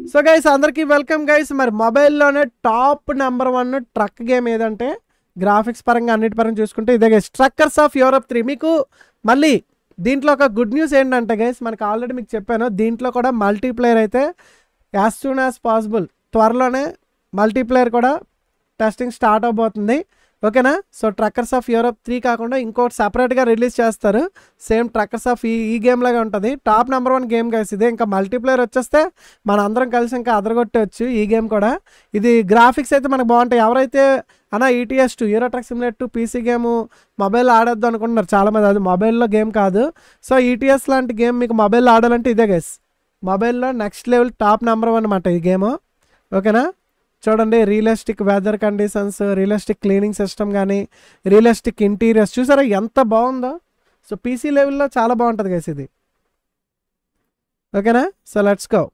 So guys అందరికీ welcome guys మరి మొబైల్లోనే top number one truck game ఏదంటే గ్రాఫిక్స్ పరంగా అన్నిటి పరంగా చూసుకుంటే ఇదే guys truckers of Europe three మీకు మళ్ళీ దీంట్లో ఒక గుడ్ న్యూస్ ఏంటంటే గైస్ మనకి ఆల్రెడీ మీకు చెప్పాను దీంట్లో కూడా మల్టీప్లేయర్ అయితే యాజ్ సూన్ యాజ్ పాసిబుల్ త్వరలోనే మల్టీప్లేయర్ కూడా టెస్టింగ్ స్టార్ట్ అవబోతుంది ఓకేనా so truckers of Europe three కాకుండా ఇంకోటి సపరేట్గా రిలీజ్ చేస్తారు సేమ్ ట్రక్కర్స్ ఆఫ్ ఈ ఈ గేమ్ లాగా ఉంటుంది top number one game guys ఇదే ఇంకా మల్టీప్లేయర్ వచ్చేస్తే మన అందరం కలిసి ఇంకా అదరగొట్టవచ్చు ఈ గేమ్ కూడా ఇది గ్రాఫిక్స్ అయితే మనకు బాగుంటాయి ఎవరైతే అన్న ETS two Euro truck simulator two PC game mobile ఆడొద్దు అనుకుంటున్నారు చాలామంది అది మొబైల్లో గేమ్ కాదు సో ఈటీఎస్ లాంటి గేమ్ మీకు మొబైల్లో ఆడాలంటే ఇదే గైస్ మొబైల్లో next level top number one అనమాట ఈ గేమ్ ఓకేనా చూడండి realistic weather conditions realistic cleaning system కానీ రియలిస్టిక్ ఇంటీరియర్స్ చూసారా ఎంత బాగుందో సో పీసీ లెవెల్లో చాలా బాగుంటుంది గైస్ ఇది ఓకేనా so let's go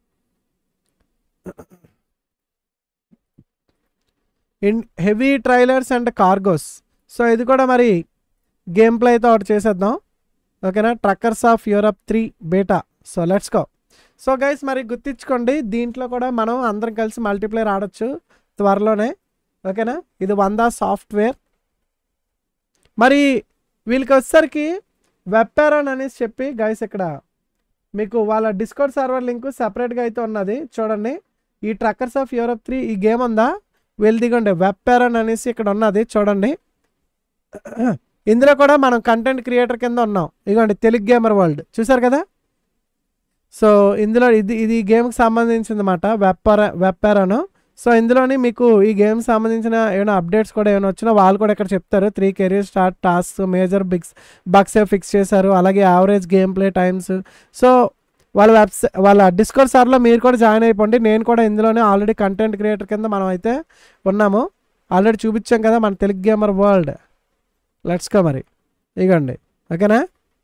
in heavy trailers and cargos so ఇది కూడా మరి గేమ్ ప్లే అయితే ఒకటి చేసేద్దాం ఓకేనా truckers of Europe three beta so let's go so guys మరి గుర్తించుకోండి దీంట్లో కూడా మనం అందరం కలిసి మల్టీప్లేయర్ ఆడొచ్చు త్వరలోనే ఓకేనా ఇది వంద సాఫ్ట్వేర్ మరి వీళ్ళకి వచ్చేసరికి వెబ్ పేరన్ అనేసి చెప్పి గైస్ ఇక్కడ మీకు వాళ్ళ డిస్కౌంట్ సర్వర్ లింక్ సపరేట్గా అయితే ఉన్నది చూడండి ఈ ట్రక్కర్స్ ఆఫ్ యూరప్ త్రీ ఈ గేమ్ ఉందా వీళ్ళు దిగండి వెబ్ పేరన్ అనేసి ఇక్కడ ఉన్నది చూడండి ఇందులో కూడా మనం కంటెంట్ క్రియేటర్ కింద ఉన్నాం ఇదిగోండి తెలుగు గేమర్ వరల్డ్ చూసారు కదా సో ఇందులో ఇది ఇది గేమ్కి సంబంధించింది అనమాట వెబ్ పర వెబ్ పేరను సో ఇందులోని మీకు ఈ గేమ్ సంబంధించిన ఏమైనా అప్డేట్స్ కూడా ఏమైనా వచ్చినా వాళ్ళు కూడా ఇక్కడ చెప్తారు three career start task major bigs bugs fix చేశారు అలాగే average game play times so వాళ్ళ వెబ్సై వాళ్ళ డిస్కౌంట్ సార్లో మీరు కూడా జాయిన్ అయిపోండి నేను కూడా ఇందులోనే ఆల్రెడీ కంటెంట్ క్రియేటర్ కింద మనం అయితే ఉన్నాము ఆల్రెడీ చూపించాం కదా మన Telugu gamer world let's go మరి ఇగండి ఓకేనా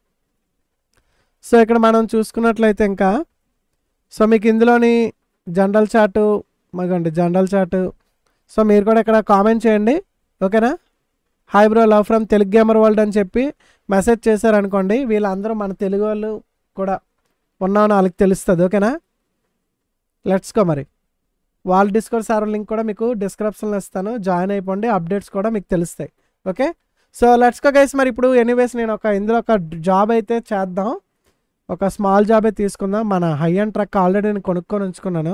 సో ఇక్కడ మనం చూసుకున్నట్లయితే ఇంకా సో మీకు ఇందులోని జనరల్ చాటు మగండి జనరల్ చాటు సో మీరు కూడా ఇక్కడ కామెంట్ చేయండి ఓకేనా hi bro love from Telugu gamer world అని చెప్పి మెసేజ్ చేశారనుకోండి వీళ్ళందరూ మన తెలుగు వాళ్ళు కూడా ఉన్నామని వాళ్ళకి తెలుస్తుంది ఓకేనా లెట్స్ కో మరి వాళ్ళ డిస్కౌంట్ సర్వర్ లింక్ కూడా మీకు డిస్క్రిప్షన్లో ఇస్తాను జాయిన్ అయిపోండి అప్డేట్స్ కూడా మీకు తెలుస్తాయి okay so let's go guys మరి ఇప్పుడు ఎనీవేస్ నేను ఒక ఇందులో ఒక జాబ్ అయితే చేద్దాం ఒక స్మాల్ జాబే తీసుకుందాం మన హై అండ్ ట్రక్ ఆల్రెడీ నేను కొనుక్కొని ఉంచుకున్నాను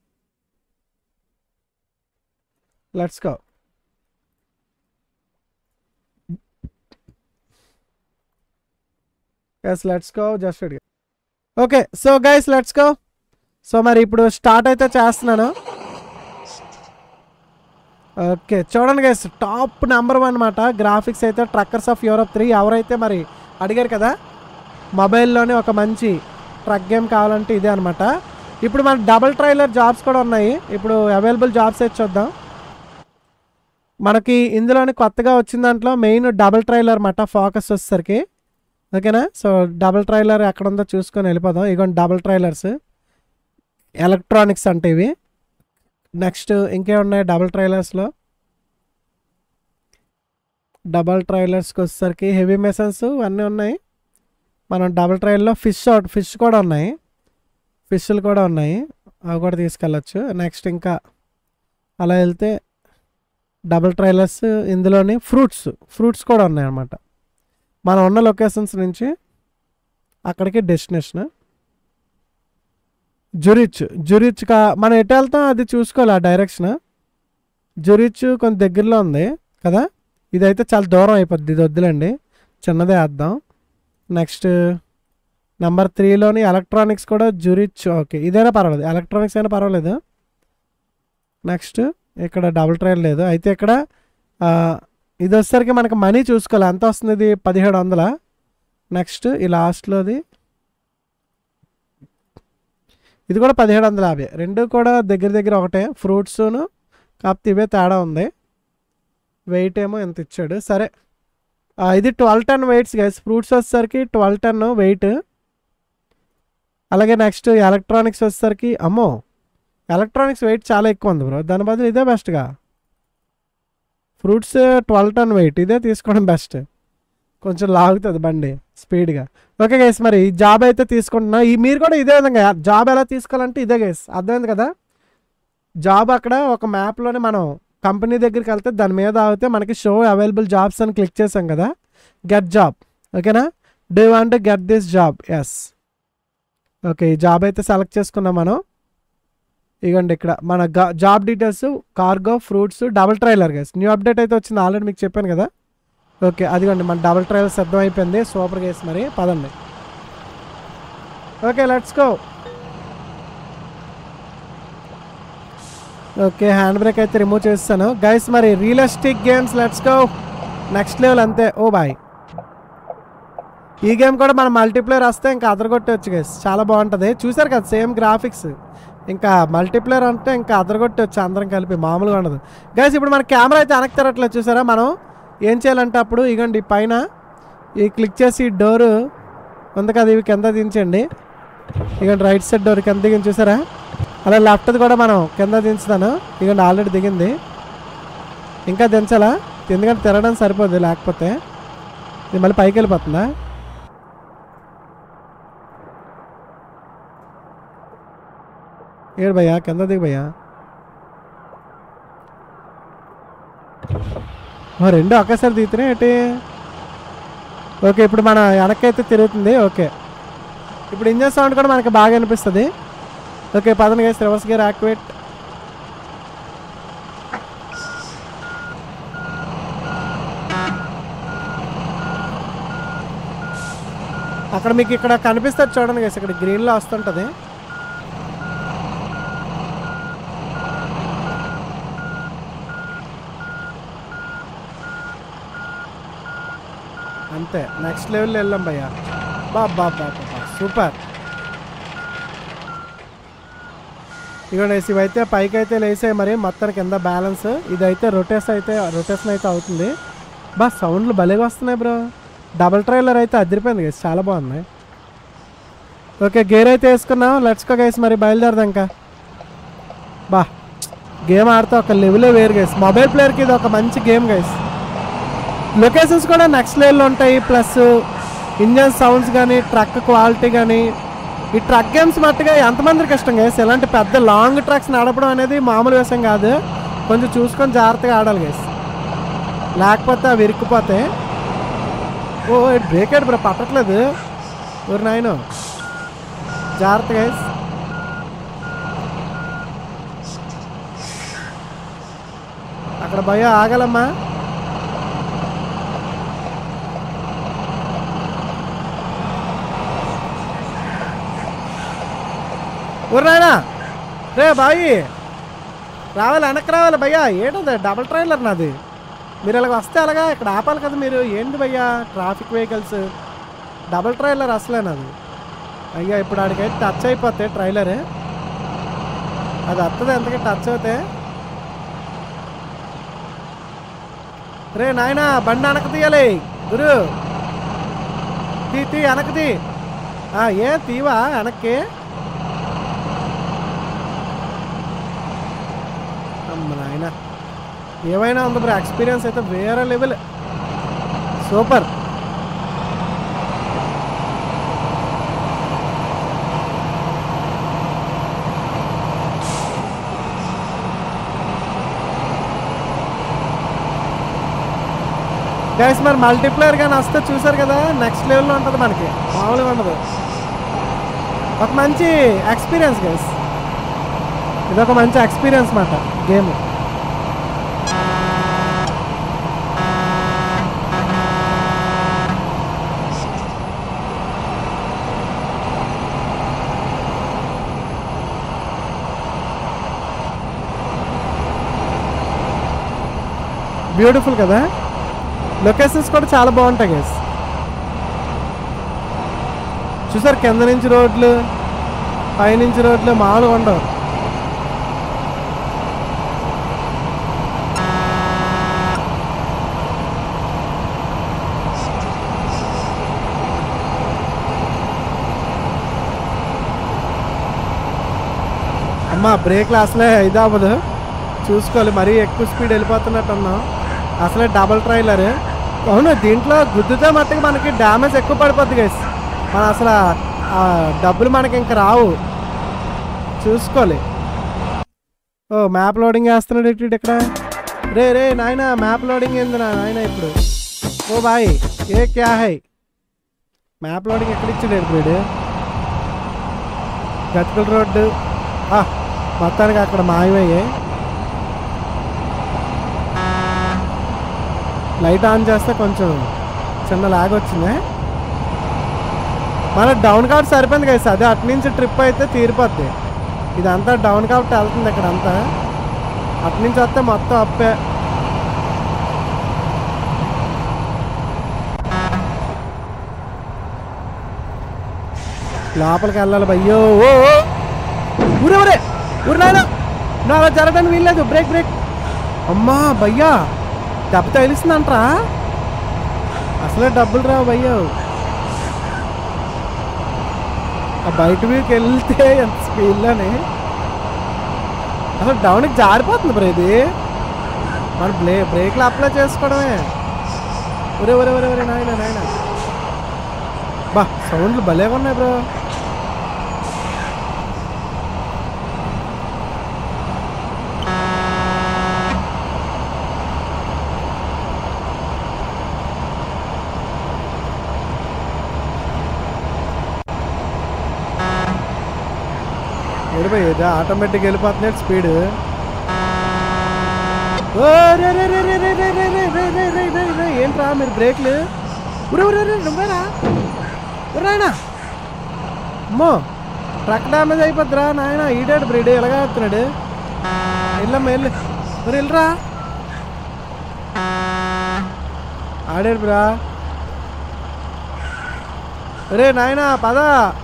let's go yes let's go just okay so guys let's go so మరి ఇప్పుడు స్టార్ట్ అయితే చేస్తున్నాను ఓకే చూడండి గైస్ టాప్ నెంబర్ వన్ అనమాట గ్రాఫిక్స్ అయితే ట్రక్కర్స్ ఆఫ్ యూరప్ త్రీ ఎవరైతే మరి అడిగారు కదా మొబైల్లోనే ఒక మంచి ట్రక్ గేమ్ కావాలంటే ఇదే అనమాట ఇప్పుడు మన డబుల్ ట్రైలర్ జాబ్స్ కూడా ఉన్నాయి ఇప్పుడు అవైలబుల్ జాబ్స్ అయితే చూద్దాం మనకి ఇందులోని కొత్తగా వచ్చిన దాంట్లో మెయిన్ డబుల్ ట్రైలర్ అనమాట ఫోకస్ వచ్చేసరికి ఓకేనా సో డబుల్ ట్రైలర్ ఎక్కడ ఉందో చూసుకొని వెళ్ళిపోదాం ఇగోండి డబుల్ ట్రైలర్స్ ఎలక్ట్రానిక్స్ అంటే ఇవి నెక్స్ట్ ఇంకేమున్నాయి డబుల్ ట్రైలర్స్లో డబల్ ట్రైలర్స్కి వచ్చేసరికి హెవీ మెషన్స్ అన్నీ ఉన్నాయి మనం డబుల్ ట్రైల్లో ఫిష్ ఫిష్ కూడా ఉన్నాయి ఫిష్లు కూడా ఉన్నాయి అవి కూడా తీసుకెళ్ళచ్చు నెక్స్ట్ ఇంకా అలా వెళ్తే డబుల్ ట్రైలర్స్ ఇందులోని ఫ్రూట్స్ ఫ్రూట్స్ కూడా ఉన్నాయి అన్నమాట మనం ఉన్న లొకేషన్స్ నుంచి అక్కడికి డెస్టినేషన్ జురిచ్ జురిచ్ కా మనం ఎటు వెళ్తాం అది చూసుకోవాలి ఆ డైరెక్షన్ జురిచ్ కొంత దగ్గరలో ఉంది కదా ఇదైతే చాలా దూరం అయిపోద్ది ఇది వద్దులేండి చిన్నదే వేద్దాం నెక్స్ట్ నెంబర్ త్రీలోని ఎలక్ట్రానిక్స్ కూడా జురిచ్ ఓకే ఇదైనా పర్వాలేదు ఎలక్ట్రానిక్స్ అయినా పర్వాలేదు నెక్స్ట్ ఇక్కడ డబుల్ ట్రైల్ లేదు అయితే ఇక్కడ ఆ, ఇది వచ్చేసరికి మనకి మనీ చూసుకోవాలి ఎంత వస్తుంది ఇది పదిహేడు వందల నెక్స్ట్ ఈ లాస్ట్లోది ఇది కూడా పదిహేడు వందల యాభై రెండు కూడా దగ్గర దగ్గర ఒకటే ఫ్రూట్స్ను కాకపోతే ఇవే తేడా ఉంది వెయిట్ ఏమో ఎంత ఇచ్చాడు సరే ఆ, ఇది twelve ton weights guys fruits వచ్చేసరికి ట్వెల్వ్ టన్ వెయిట్ అలాగే నెక్స్ట్ ఎలక్ట్రానిక్స్ వచ్చేసరికి అమ్మో ఎలక్ట్రానిక్స్ వెయిట్ చాలా ఎక్కువ ఉంది బ్రో దాని బదులు ఇదే బెస్ట్గా ఫ్రూట్స్ ట్వెల్వ్ టన్ వెయిట్ ఇదే తీసుకోవడం బెస్ట్ కొంచెం లాగుతుంది బండి స్పీడ్గా ఓకే గైస్ మరి ఈ జాబ్ అయితే తీసుకుంటున్నా ఈ మీరు కూడా ఇదే విధంగా జాబ్ ఎలా తీసుకోవాలంటే ఇదే గైస్ అర్థమైంది కదా జాబ్ అక్కడ ఒక మ్యాప్లోనే మనం కంపెనీ దగ్గరికి వెళ్తే దాని మీద ఆగితే మనకి షో అవైలబుల్ జాబ్స్ అని క్లిక్ చేసాం కదా గెట్ జాబ్ ఓకేనా do want get this job yes okay ఈ జాబ్ అయితే సెలెక్ట్ చేసుకున్నాం మనం ఇగోండి ఇక్కడ మన job details cargo fruits double trailer guys new update అయితే వచ్చింది ఆల్రెడీ మీకు చెప్పాను కదా ఓకే అదిగోండి మన డబుల్ ట్రైలర్ సిద్ధం అయిపోయింది సూపర్ గేస్ మరి పదండి okay let's go okay hand brake అయితే రిమూవ్ చేస్తాను గైస్ మరి realistic games let's go next level అంతే ఓ బాయ్ ఈ గేమ్ కూడా మనం మల్టీప్లేయర్ వస్తే ఇంకా అదరగొట్టవచ్చు గైస్ చాలా బాగుంటుంది చూసారు కదా సేమ్ గ్రాఫిక్స్ ఇంకా మల్టీప్లేయర్ అంటే ఇంకా అదరగొట్టవచ్చు అందరం కలిపి మామూలుగా ఉండదు గైస్ ఇప్పుడు మన కెమెరా అయితే వెనక్కి తిరగట్లేదు చూసారా మనం ఏం చేయాలంటే అప్పుడు ఇగోండి పైన ఈ క్లిక్ చేసి డోరు ఉంది కదా ఇవి కింద దించండి ఇగోండి రైట్ సైడ్ డోర్ కింద దిగింది చూసారా అలా లెఫ్ట్ది కూడా మనం కింద దించుతాను ఇగోండి ఆల్రెడీ దిగింది ఇంకా దించాలా ఎందుకంటే తిరగడం సరిపోదు లేకపోతే ఇది మళ్ళీ పైకి వెళ్ళిపోతుందా ఏడు భయ్యా కింద దిగు భయ్యా ఓ, రెండు ఒకేసారి దిగుతున్నాయి ఏంటి ఓకే ఇప్పుడు మన వెనక్కి అయితే తిరుగుతుంది ఓకే ఇప్పుడు ఇంజన్ సౌండ్ కూడా మనకి బాగా అనిపిస్తుంది ఓకే పదన గేస్ రివర్స్ గేర్ యాక్టివేట్ అక్కడ మీకు ఇక్కడ కనిపిస్తుంది చూడండి గేస్ ఇక్కడ గ్రీన్లో వస్తుంటుంది అంతే నెక్స్ట్ లెవెల్ వెళ్ళాం భయ్యా బా బా బా బా బా సూపర్ ఇదిగోండి ఇవైతే పైకి అయితే లేసాయి మరి మొత్తం కింద బ్యాలెన్స్ ఇదైతే రొటేషన్ అయితే రొటేషన్ అయితే అవుతుంది బా సౌండ్లు భలేగా వస్తున్నాయి బ్రో డబల్ ట్రైలర్ అయితే అదిరిపోయింది గైస్ చాలా బాగున్నాయి ఓకే గేర్ అయితే వేసుకున్నాం లెట్స్ కో గైస్ మరి బయలుదేరదాం ఇంకా బా గేమ్ ఆడితే ఒక లెవెలే వేరు గైస్ మొబైల్ ప్లేయర్కి ఇది ఒక మంచి గేమ్ గైస్ లొకేషన్స్ కూడా నెక్స్ట్ లెవెల్లో ఉంటాయి ప్లస్ ఇంజన్ సౌండ్స్ కానీ ట్రక్ క్వాలిటీ కానీ ఈ ట్రక్ గేమ్స్ మట్టుగా ఎంతమందికి ఇష్టం గైస్ ఇలాంటి పెద్ద లాంగ్ ట్రక్స్ నడపడం అనేది మామూలు విషయం కాదు కొంచెం చూసుకొని జాగ్రత్తగా ఆడాలి గైస్ లేకపోతే అవి ఇరుక్కుపోతాయి ఓ బ్రేక్ అయ్యాడు బ్రో పట్టట్లేదు ఊరు నాయన జాగ్రత్త గైస్ అక్కడ భయ ఆగలమ్మా ఊర్రాయనా రే బాయి రావాలి వెనక్కి రావాలి భయ్యా ఏంటది డబల్ ట్రైలర్ నాది మీరు ఇలాగ వస్తే అలాగా ఇక్కడ ఆపాలి కదా మీరు ఏంటి భయ్యా ట్రాఫిక్ వెహికల్స్ డబల్ ట్రైలర్ అసలే నాది అయ్యా ఇప్పుడు ఆడికైతే టచ్ అయిపోతే ట్రైలర్ అది వస్తుంది ఎంతకి టచ్ అవుతే రే నాయనా బండి వెనక తీయాలి గురు తీ తీ వెనక్కి తీ ఆ, ఏ తీవా వెనక్కి అమ్మ నాయన ఏమైనా ఉంది బ్రో ఎక్స్పీరియన్స్ అయితే వేరే లెవెల్ సూపర్ గైస్ మరి మల్టీప్లేయర్ కానీ వస్తే చూసారు కదా నెక్స్ట్ లెవెల్లో ఉంటుంది మనకి మామూలుగా ఉండదు ఒక మంచి ఎక్స్పీరియన్స్ గైస్ ఇదొక మంచి ఎక్స్పీరియన్స్ మాట గేమ్ బ్యూటిఫుల్ కదా లొకేషన్స్ కూడా చాలా బాగుంటాయి గైస్ చూసారు కింద నుంచి రోడ్లు పైనుంచి రోడ్లు మామూలుగా ఉండవు అమ్మ బ్రేక్లు అసలే ఇది అవ్వదు చూసుకోవాలి మరీ ఎక్కువ స్పీడ్ వెళ్ళిపోతున్నట్టు ఉన్నాం అసలే డబల్ ట్రైలర్ అవును దీంట్లో గుద్దుతో మట్టుకు మనకి డ్యామేజ్ ఎక్కువ పడిపోద్ది గైస్ మన అసలు ఆ డబ్బులు మనకి ఇంకా రావు చూసుకోవాలి ఓ మ్యాప్ లోడింగ్ వేస్తున్నాడు ఇటు ఇటు ఇక్కడ రే రే నాయన మ్యాప్ లోడింగ్ ఏంది నా నాయన ఇప్పుడు ఓ బాయ్ ఏ క్యా హై మ్యాప్ లోడింగ్ ఎక్కడ ఇచ్చాడు ఇప్పుడు వీడు గతుకుల రోడ్డు ఆ, మొత్తానికి అక్కడ మాయమయ్యాయి లైట్ ఆన్ చేస్తే కొంచెం చిన్న లాగ్ వచ్చింది మన డౌన్ కాబట్టి సరిపోయింది కదా సార్ అదే అటు నుంచి ట్రిప్ అయితే తీరిపోద్ది ఇదంతా డౌన్ కాబట్టి వెళ్తుంది ఇక్కడ అంతా అటు నుంచి వస్తే మొత్తం అప్పే లోపలికి వెళ్ళాలి భయ్యో ఓ ఓ. ఊరే ఊరే ఊరు నాయన నా అలా జరగడానికి వీల్లేదు బ్రేక్ బ్రేక్ అమ్మా భయ్యా దెబ్బ తగిలిస్తుందంట్రా అసలే డబ్బులు రావు భయ్యో ఆ బయట వీరికి వెళ్తే ఎంత స్పీడ్లోనే అసలు డౌన్కి జారిపోతుంది బ్రో ఇది మన బ్లే బ్రేక్లు అప్లై చేసుకోవడమే ఒరే ఒరే ఒరే ఒరే నాయన నాయన బా సౌండ్లు భలేగా ఉన్నాయి బ్రో వెళ్ళిపోయేది ఆటోమేటిక్ వెళ్ళిపోతున్నాడు స్పీడ్ ఏంట్రా మీరు బ్రేక్లు ఉరే ఉరే ఉరే నువ్వేరా ఉరాయనా అమ్మో ట్రక్ డ్యామేజ్ అయిపోద్దిరా నాయన ఈడాడు బ్రీడ్ ఎలాగా వస్తున్నాడు వెళ్ళమ్మా వెళ్ళు మరి వెళ్ళరా ఆడాడు బ్రా రే నాయనా పద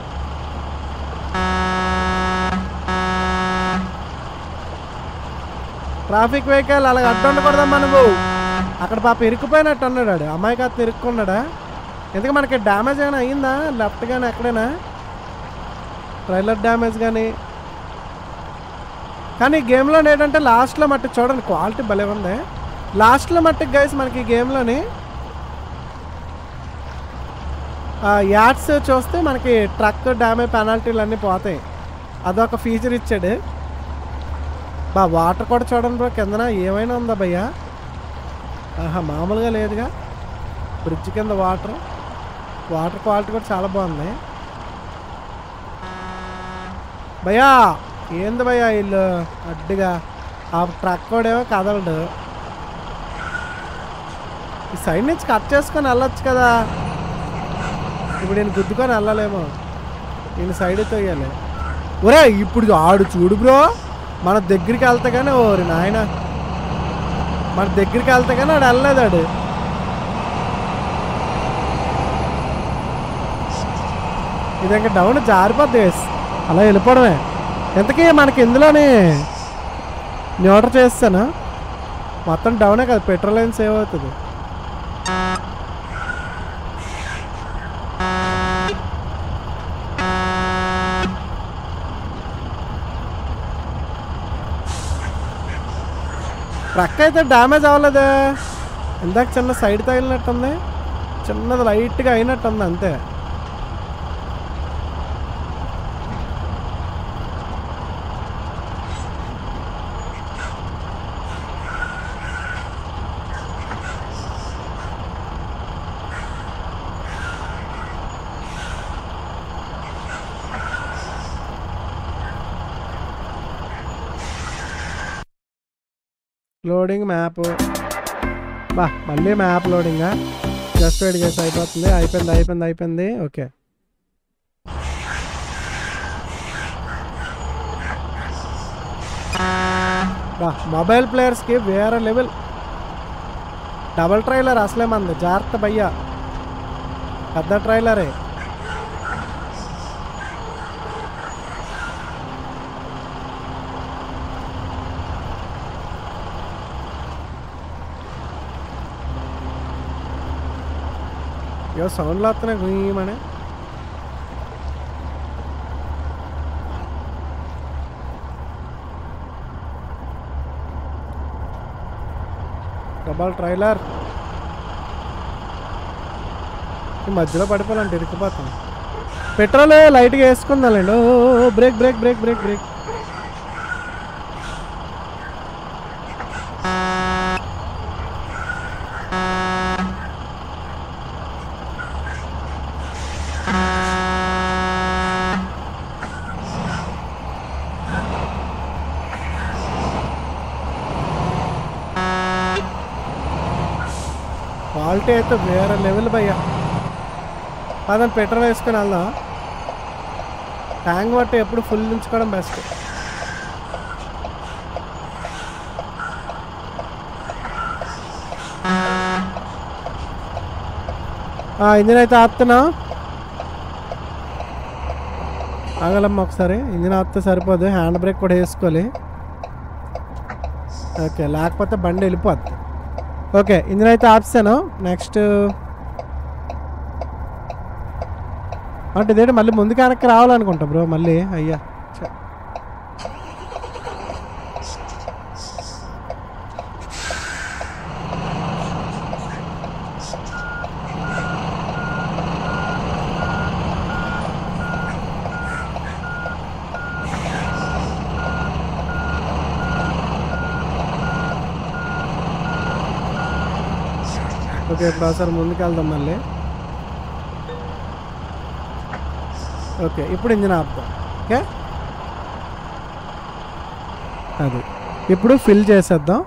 ట్రాఫిక్ వెహికల్ అలాగ అడ్డు ఉండకూడదమ్మా నువ్వు అక్కడ పాప ఇరుక్కుపోయినట్టు అన్నాడు వాడు. అమ్మాయికి అతను ఇరుక్కున్నాడా ఎందుకు మనకి డ్యామేజ్ ఏమైనా అయిందా లెఫ్ట్ కానీ ఎక్కడైనా ట్రైలర్ డ్యామేజ్ కానీ కానీ ఈ గేమ్లో ఏంటంటే లాస్ట్లో మట్టి చూడండి క్వాలిటీ భలే ఉంది లాస్ట్లో మట్టుకు గైస్ మనకి ఈ గేమ్లోని యాడ్స్ చూస్తే మనకి ట్రక్ డ్యామేజ్ పెనాల్టీలు అన్నీ పోతాయి అదొక ఫీచర్ ఇచ్చాడు బా వాటర్ కూడా చూడండి బ్రో కిందన ఏమైనా ఉందా భయ్యా ఆహా మామూలుగా లేదుగా బ్రిడ్జ్ కింద వాటర్ వాటర్ క్వాలిటీ కూడా చాలా బాగుంది భయ్యా ఏంది భయ్యా వీళ్ళు అడ్డుగా ఆ ట్రక్ కూడా కదలడు ఈ సైడ్ నుంచి కట్ చేసుకొని వెళ్ళొచ్చు కదా ఇప్పుడు నేను గుద్దుకొని వెళ్ళలేమో నేను సైడ్ తోయాలి ఒరే ఇప్పుడు ఆడు చూడు బ్రో మన దగ్గరికి వెళ్తే కానీ ఓరి నాయన మన దగ్గరికి వెళ్తే కానీ ఆడు వెళ్ళలేదు ఆడు ఇది ఇంకా డౌన్ జారిపోద్ది guys. అలా వెళ్ళిపోవడమే ఎంతకీ మనకి ఇందులోనే న్యూటర్ చేస్తాను మొత్తం డౌనే కదా పెట్రోల్ అయిన సేవ్ అవుతుంది ట్రక్ అయితే డ్యామేజ్ అవ్వలేదే ఇందాక చిన్న సైడ్ తగిలినట్టుంది చిన్నది లైట్గా అయినట్టుంది అంతే లోడింగ్ మ్యాప్ బా మళ్ళీ మ్యాప్ లోడింగా జస్ట్ వెయిట్ చేసి అయిపోతుంది అయిపోయింది అయిపోయింది అయిపోయింది ఓకే బా మొబైల్ ప్లేయర్స్కి వేరే లెవెల్ డబల్ ట్రైలర్ అసలే మంది జాగ్రత్త భయ్యా పెద్ద ట్రైలరే ఇవో సౌండ్లు వస్తున్నాయి గుయ్యమని డబల్ ట్రైలర్ ఈ మధ్యలో పడిపోవాలంటే ఇరికిపోతాం పెట్రోల్ లైట్గా వేసుకుందాంలేండి oh oh, oh, brake brake brake brake brake quality అయితే వేరే లెవెల్ భయ్యా పదండి పెట్రోల్ వేసుకొని వెళ్దాం ట్యాంక్ బట్టి ఎప్పుడు ఫుల్ ఉంచుకోవడం బెస్ట్ ఇంజిన్ అయితే ఆపుతున్నా ఆగలమ్మ ఒకసారి ఇంజిన్ ఆపితే సరిపోదు హ్యాండ్ బ్రేక్ కూడా వేసుకోవాలి ఓకే లేకపోతే బండి వెళ్ళిపోద్ది ఓకే ఇంజిన్ అయితే ఆపిస్తాను నెక్స్ట్ అంటే ఇదేంటి మళ్ళీ ముందుకు వెనక్కి రావాలనుకుంటా బ్రో మళ్ళీ అయ్యా ఛ. ఓకే ఇప్పుడు ఒకసారి ముందుకు వెళ్దాం మళ్ళీ ఓకే ఇప్పుడు ఇంజిన్ ఆపుదాం ఓకే అది ఇప్పుడు ఫిల్ చేసేద్దాం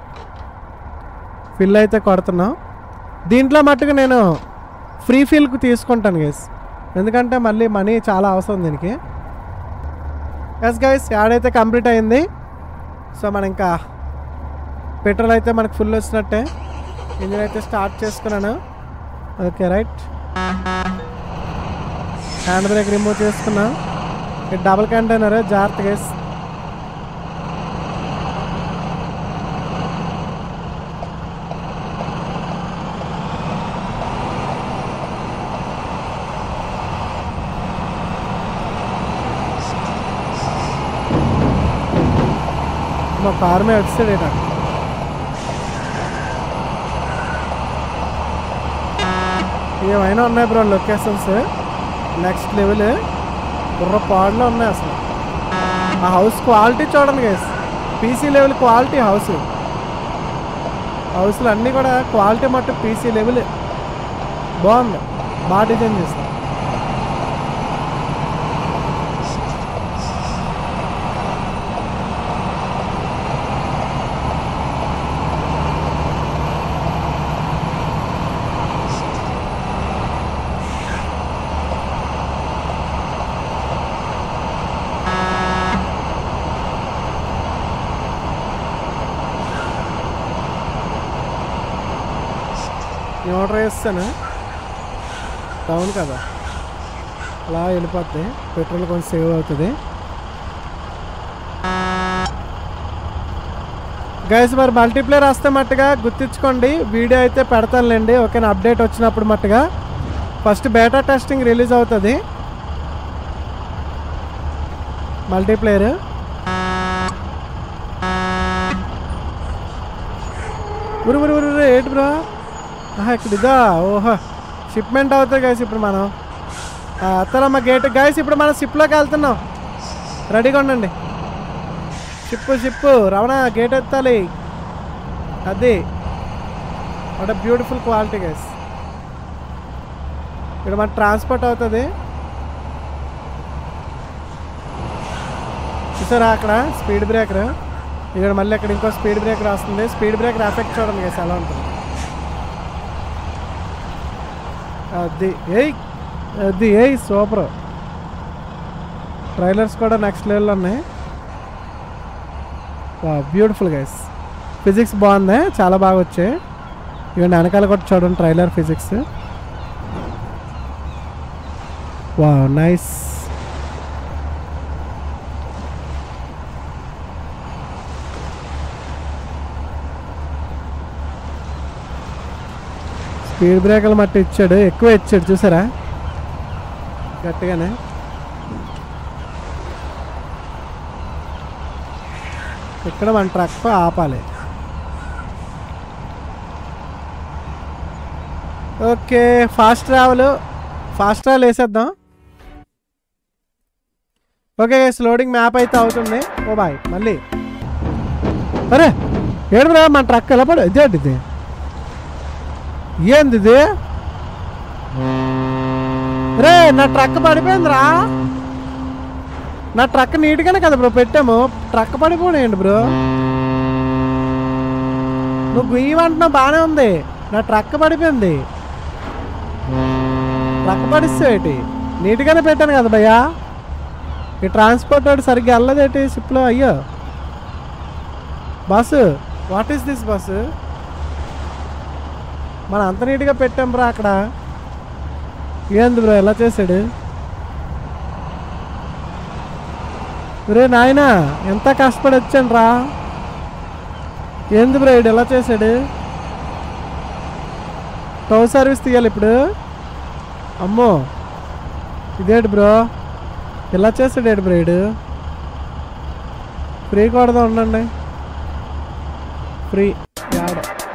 ఫిల్ అయితే కొడుతున్నాం దీంట్లో మట్టుకు నేను ఫ్రీ ఫిల్కి తీసుకుంటాను గైస్ ఎందుకంటే మళ్ళీ మనీ చాలా అవసరం దీనికి ఎస్ గైస్ యాడ్ అయితే కంప్లీట్ అయింది సో మనం ఇంకా పెట్రోల్ అయితే మనకు ఫుల్ వచ్చినట్టే ఇంజిన్ అయితే స్టార్ట్ చేసుకున్నాను okay right hand brake remove చేసుకున్నా ఇది డబుల్ కంటైనర్ జాగ్రత్తగా వేసి మా కార్ మీద వచ్చాడు ఇట ఏమైనా ఉన్నాయి బ్రో లొకేషన్స్ నెక్స్ట్ లెవెల్ బుర్ర పాడులో ఉన్నాయి అసలు ఆ హౌస్ క్వాలిటీ చూడండి guys PC level quality house హౌస్లు అన్నీ కూడా క్వాలిటీ మట్టు పీసీ లెవెల్ బాగుంది బాగా డిజైన్ చేస్తాం నేను ఆర్డర్ చేస్తాను టౌన్ కదా అలా వెళ్ళిపోద్ది పెట్రోల్ కొంచెం సేవ్ అవుతుంది గైస్ మరి మల్టీప్లేయర్ వస్తే మట్టుగా గుర్తించుకోండి వీడియో అయితే పెడతానులేండి ఓకేనా అప్డేట్ వచ్చినప్పుడు మట్టుగా ఫస్ట్ బేటా టెస్టింగ్ రిలీజ్ అవుతుంది మల్టీప్లేయర్ ఉరు ఉరు ఉరు ఉరు, ఏంటి బ్రో ఆహా ఇక్కడ ఇదా ఓహో షిప్మెంట్ అవుతుంది గైస్ ఇప్పుడు మనం అత్తరమ్మ గేట్ గైస్ ఇప్పుడు మనం షిప్లోకి వెళ్తున్నాం రెడీగా ఉండండి షిప్పు షిప్పు రమణ గేట్ ఎత్తాలి అది వాట్ బ్యూటిఫుల్ క్వాలిటీ గైస్ ఇక్కడ మన ట్రాన్స్పోర్ట్ అవుతుంది చూసారా అక్కడ స్పీడ్ బ్రేకర్ ఇక్కడ మళ్ళీ అక్కడ ఇంకో స్పీడ్ బ్రేకర్ వస్తుంది స్పీడ్ బ్రేకర్ ఎఫెక్ట్ చూడండి గైస్ ఎలా ఉంటుంది అది ఏయ్ అది ఏయ్ సూపర్ ట్రైలర్స్ కూడా నెక్స్ట్ లెవెల్లో ఉన్నాయి బ్యూటిఫుల్ గైస్ ఫిజిక్స్ బాగుంది చాలా బాగా వచ్చాయి ఇవన్నీ వెనకాల కూడా చూడండి ట్రైలర్ ఫిజిక్స్ వా నైస్ స్పీడ్ బ్రేకర్లు మట్టి ఇచ్చాడు ఎక్కువ ఇచ్చాడు చూసారా గట్టిగానే ఇక్కడ మన ట్రక్ ఆపాలి okay fast travel fast travel వేసేద్దాం ఓకే లోడింగ్ మ్యాప్ అయితే అవుతుంది ఓ బాయ్ మళ్ళీ అరే ఏడురా మన ట్రక్ ఎలా పడు ఇదేంటి ఇది ఏంది ఇది రే నా ట్రక్ పడిపోయిందిరా నా ట్రక్ నీట్గానే కదా బ్రో పెట్టాము ట్రక్ పడిపోయాయండి బ్రో నువ్వు గుయ్యమంటున్నావు బాగానే ఉంది నా ట్రక్ పడిపోయింది ట్రక్ పడిస్తేటి నీట్గానే పెట్టాను కదా భయ్యా ఈ ట్రాన్స్పోర్ట్ వాడు సరిగ్గా వెళ్ళదేటి షిప్లో అయ్యో bus what is this bus మనం అంత నీట్గా పెట్టాం బ్రా అక్కడ ఏంది బ్రో ఎలా చేశాడు రే నాయనా ఎంత కష్టపడి వచ్చాను రా ఏంది బ్రో ఈడు ఎలా చేశాడు టౌ సర్వీస్ తీయాలి ఇప్పుడు అమ్మో ఇదేంటి బ్రో ఇలా చేస్తాడు ఏంటి బ్రో ఈడు ఫ్రీ కొడదాం ఉండండి ఫ్రీ యాడ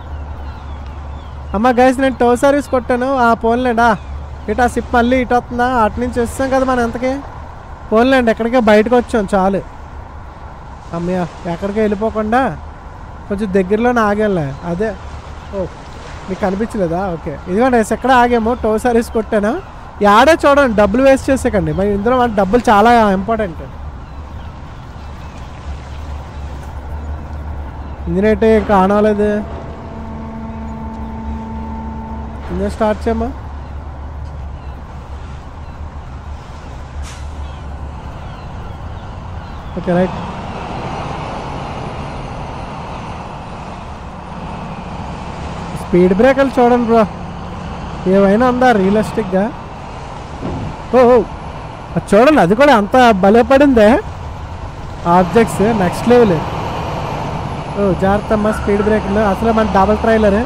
అమ్మ గైస్ నేను టో సర్వీస్ కొట్టాను ఆ పోన్లేండా ఇటు ఆ సిప్ మళ్ళీ ఇటు వస్తుందా అటు నుంచి వస్తాం కదా మనం ఎంతకి పోన్లేండి ఎక్కడికే బయటకు వచ్చాం చాలు అమ్మయ్య ఎక్కడికి వెళ్ళిపోకుండా కొంచెం దగ్గరలోనే ఆగాలే అదే ఓ మీకు కనిపించలేదా ఓకే ఇదిగోండి ఎక్కడ ఆగాము టో సర్వీస్ కొట్టాను యాడే చూడండి డబ్బులు వేస్ట్ చేసేకండి మరి ఇందులో మన డబ్బులు చాలా ఇంపార్టెంట్ ఇంజిన్ అయితే ఇంకా ఆన్ అవ్వలేదు ఇంజిన్ స్టార్ట్ చేయమ్మా ఓకే రైట్ స్పీడ్ బ్రేకర్లు చూడండి బ్రో ఏమైనా ఉందా రియలిస్టిక్గా ఓ ఓ, అది చూడండి అది కూడా అంత బలపడిందే ఆబ్జెక్ట్స్ నెక్స్ట్ లెవెల్ ఓ జాగ్రత్త అమ్మా స్పీడ్ బ్రేకర్లు అసలు మన డబల్ ట్రైలర్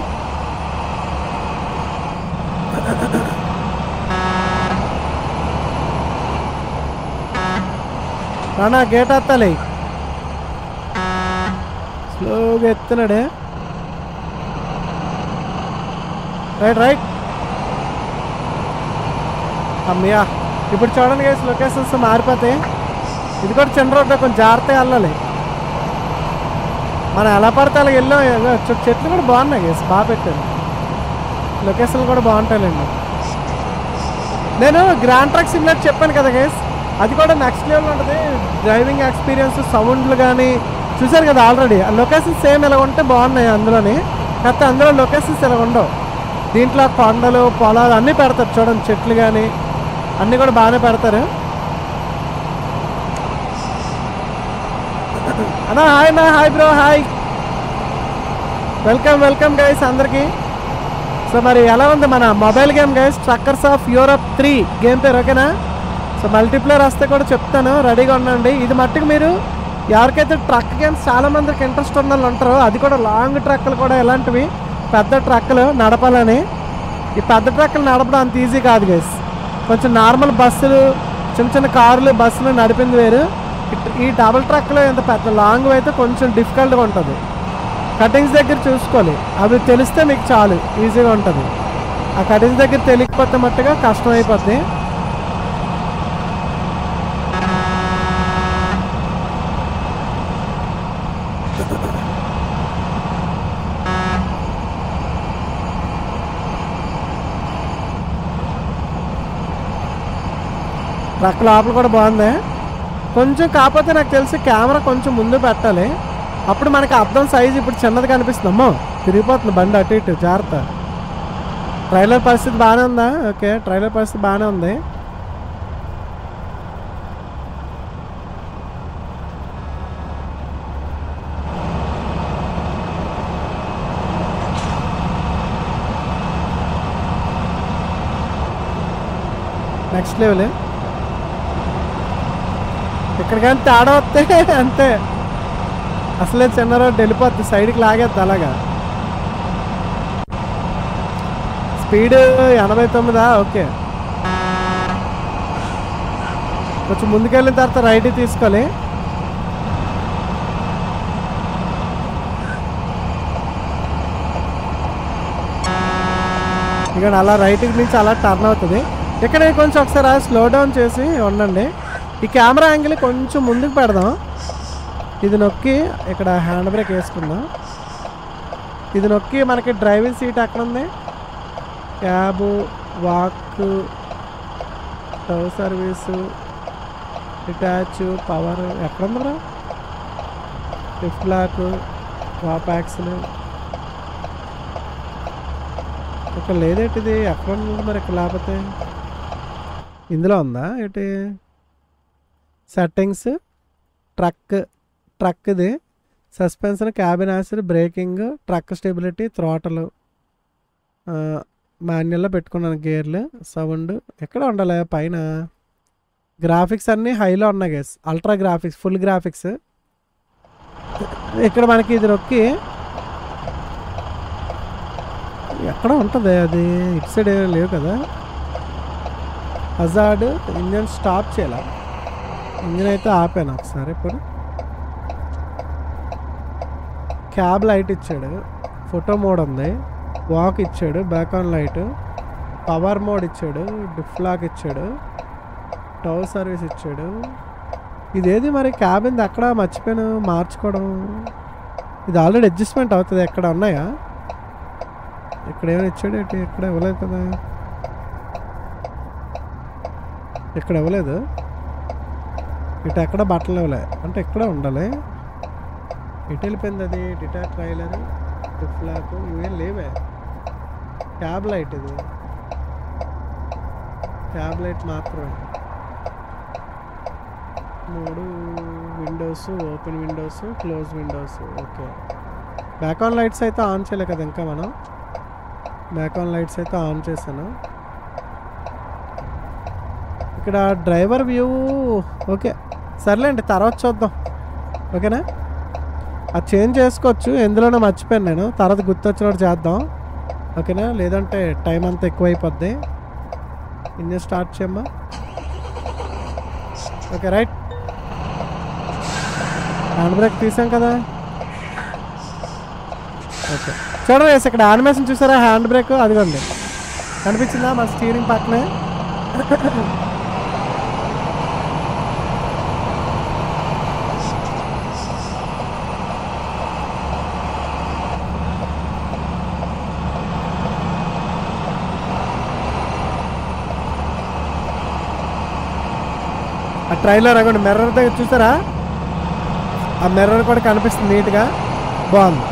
రానా గేట్ ఎత్తాలి స్లోగా ఎత్తున్నాడే రైట్ రైట్ అమ్మయ్యా ఇప్పుడు చూడండి గైస్ లొకేషన్స్ మారిపోతాయి ఇది కూడా చిన్న రోడ్డు కొంచెం జాగ్రత్తగా వెళ్ళాలి మనం ఎలా పడితే అలా వెళ్ళాం ఏదో చె- చెట్లు కూడా బాగున్నాయి గైస్ బాగా పెట్టారు లొకేషన్లు కూడా బాగుంటాయండి నేను గ్రాండ్ ట్రక్ సిమ్లెట్ చెప్పాను కదా గైస్ అది కూడా నెక్స్ట్ లెవెల్ ఉంటుంది డ్రైవింగ్ ఎక్స్పీరియన్స్ సౌండ్లు కానీ చూశారు కదా ఆల్రెడీ ఆ లొకేషన్స్ సేమ్ ఇలా ఉంటే బాగున్నాయి అందులోని కాకపోతే అందులో లొకేషన్స్ ఇలా ఉండవు దీంట్లో కొండలు పొలాలు అన్నీ పెడతారు చూడండి చెట్లు కానీ అన్నీ కూడా బాగానే పెడతారు అన్నా హాయ్ అన్నా hi bro hi welcome welcome guys అందరికీ సో మరి ఎలా ఉంది మన mobile game guys truckers of Europe three game పేరు ఓకేనా సో మల్టీప్లేయర్ వస్తే కూడా చెప్తాను రెడీగా ఉండండి ఇది మట్టుకు మీరు ఎవరికైతే ట్రక్ గేమ్స్ చాలా మందికి ఇంట్రెస్ట్ ఉన్న వాళ్ళు ఉంటారో అది కూడా లాంగ్ ట్రక్కులు కూడా ఇలాంటివి పెద్ద ట్రక్కులు నడపాలని ఈ పెద్ద ట్రక్కులు నడపడం అంత ఈజీ కాదు గైస్ కొంచెం నార్మల్ బస్సులు చిన్న చిన్న కార్లు బస్సులు నడిపింది వేరు ఇట్- ఈ డబుల్ ట్రక్లో ఇంత పెద్ద లాంగ్ అయితే కొంచెం డిఫికల్ట్గా ఉంటుంది కటింగ్స్ దగ్గర చూసుకోవాలి అవి తెలిస్తే మీకు చాలు ఈజీగా ఉంటుంది ఆ కటింగ్స్ దగ్గర తెలియకపోతే మట్టుగా కష్టం అయిపోద్ది ట్రక్ లోపల కూడా బాగుంది కొంచెం కాకపోతే నాకు తెలిసి కెమెరా కొంచెం ముందు పెట్టాలి అప్పుడు మనకి అద్దం సైజ్ ఇప్పుడు చిన్నది కనిపిస్తుంది అమ్మో తిరిగిపోతుంది బండి అటు ఇటు జాగ్రత్త ట్రైలర్ పరిస్థితి బాగానే ఉందా ఓకే ట్రైలర్ పరిస్థితి బాగానే ఉంది నెక్స్ట్ లెవెల్ ఇక్కడికైనా తేడా వస్తే అంతే అసలే చిన్న రోడ్డు వెళ్ళిపోద్ది సైడ్కి లాగేద్ది అలాగా స్పీడ్ ఎనభై తొమ్మిదా ఓకే కొంచెం ముందుకెళ్ళిన తర్వాత రైట్ తీసుకోవాలి ఇక్కడ అలా రైట్కి నుంచి అలా టర్న్ అవుతుంది ఇక్కడ కొంచెం ఒకసారి స్లో డౌన్ చేసి ఉండండి ఈ కెమెరా యాంగిల్ కొంచెం ముందుకు పెడదాం ఇది నొక్కి ఇక్కడ హ్యాండ్ బ్రేక్ వేసుకుందాం ఇది నొక్కి మనకి డ్రైవింగ్ సీట్ ఎక్కడ ఉంది cab walk tow service detach power ఎక్కడ ఉంది బ్రా లిఫ్ట్ లాక్ వాపాక్స్లు ఇక్కడ లేదేటిది ఎక్కడ ఉంది మరి ఇక్కడ లేకపోతే ఇందులో ఉందా ఏంటి సెట్టింగ్స్ ట్రక్ ట్రక్ది suspension cabin acid braking truck stability throttle మాన్యువల్లో పెట్టుకున్నాను గేర్లు సౌండ్ ఎక్కడ ఉండాలి పైన గ్రాఫిక్స్ అన్నీ హైలో ఉన్నాయి guys ultra graphics full graphics ఇక్కడ మనకి ఇది నొక్కి ఎక్కడ ఉంటుంది అది ఇటు సైడ్ ఏమీ లేవు కదా హజార్డ్ ఇంజన్ స్టాప్ చేయాల ఇంజన్ అయితే ఆపాను ఒకసారి ఇప్పుడు క్యాబ్ లైట్ ఇచ్చాడు ఫోటో మోడ్ ఉంది వాక్ ఇచ్చాడు back on light power mode ఇచ్చాడు డిఫ్లాక్ ఇచ్చాడు టవ్ సర్వీస్ ఇచ్చాడు ఇదేది మరి క్యాబిన్ అక్కడ మర్చిపోయాను మార్చుకోవడం ఇది ఆల్రెడీ అడ్జస్ట్మెంట్ అవుతుంది ఎక్కడ ఉన్నాయా ఇక్కడ ఏమైనా ఇచ్చాడు ఏంటి ఇక్కడ ఇవ్వలేదు కదా ఇక్కడ ఇవ్వలేదు ఇటు ఎక్కడ బట్టలు ఇవ్వలే అంటే ఇక్కడే ఉండాలి ఇటు వెళ్ళిపోయింది అది డిటా ట్రైలర్ డిఫ్లాక్ ఇవేం లేవే క్యాబ్ లైట్ ఇది క్యాబ్ లైట్ మాత్రమే మూడు windows open windows close windows okay back on lights అయితే ఆన్ చేయలే కదా ఇంకా మనం బ్యాక్ ఆన్ లైట్స్ అయితే ఆన్ చేశాను ఇక్కడ డ్రైవర్ వ్యూ ఓకే సర్లేండి తర్వాత చూద్దాం ఓకేనా అది చేంజ్ చేసుకోవచ్చు ఎందులోనో మర్చిపోయాను నేను తర్వాత గుర్తొచ్చినట్టు చేద్దాం ఓకేనా లేదంటే టైం అంతా ఎక్కువైపోద్ది ఇంజన్ స్టార్ట్ చేయమ్మా ఓకే రైట్ హ్యాండ్ బ్రేక్ తీసాం కదా ఓకే చూడండి వేసి ఇక్కడ యానిమేషన్ చూసారా హ్యాండ్ బ్రేక్ అదిగోండి కనిపించిందా మన స్టీరింగ్ పక్కనే ఆ ట్రైలర్ అగోండి మిర్రర్ దగ్గర చూసారా ఆ మిర్రర్ కూడా కనిపిస్తుంది నీట్గా బాగుంది